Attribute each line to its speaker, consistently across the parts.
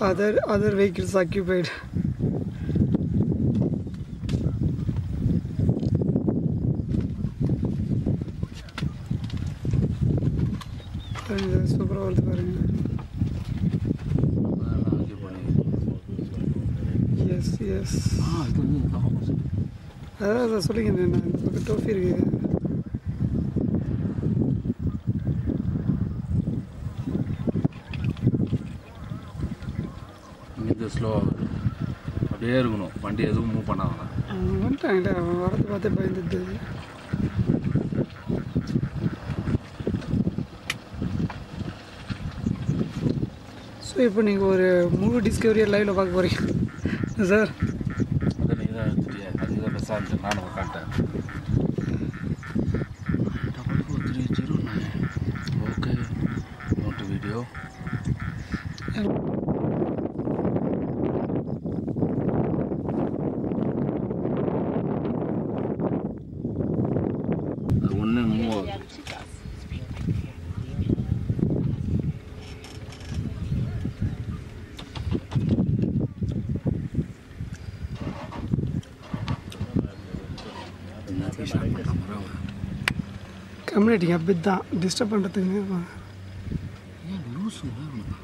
Speaker 1: other other vehicles occupied. சூப்பராக வருது பாருங்க எஸ் எஸ்
Speaker 2: ஆ இது வந்து opposite.
Speaker 1: அதான் அதை சொல்லிங்க நான் இந்த பக்கம் டோஃபி இருக்கு
Speaker 2: இங்கே ஸ்லோவாக அப்படியே இருக்கணும் வண்டி எதுவும் மூவ் பண்ணாங்கண்ணா
Speaker 1: அவன் வந்துட்டாங்கல்ல அவன் வரது பார்த்து பயந்துட்டு ஸோ இப்போ நீங்கள் ஒரு முழு டிஸ்கவரியை லைவில் பார்க்க போகிறீங்க சார்
Speaker 2: அதை நீங்கள் தான் எடுத்துட்டியே அதுக்கு தான் பெருசாக இருந்துச்சு நானும் உட்காந்துட்டேன் ஓகே நோட்டு வீடியோ அது ஒன்று மூவ் ஆகுது எல்லாத்தையும் ஷேர் பண்ணுற மாதிரி
Speaker 1: கம்யூனிட்டிங்க அப்படி தான் டிஸ்டர்ப் பண்ணுறதுக்கு
Speaker 2: ஏன் லூசுங்க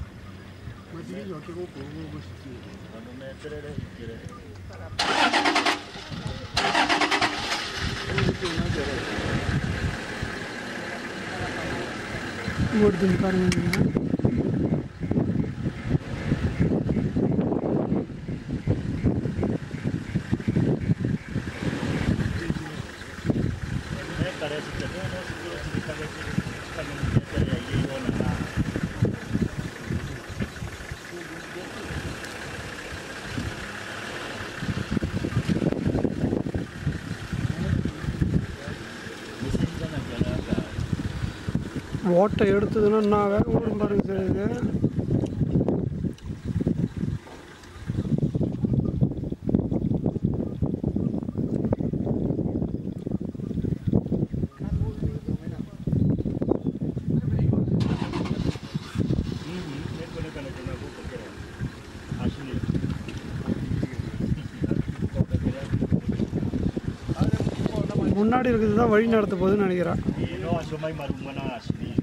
Speaker 1: ஓடுதுன்னு பாருங்க நீங்க. ஓட்டை எடுத்ததுன்னா நான் வேக ஓடும் பாருங்க சார் இது முன்னாடி இருக்கிறது தான் வழி நடத்த போகுதுன்னு நினைக்கிறேன்
Speaker 3: no asoma y marumana asini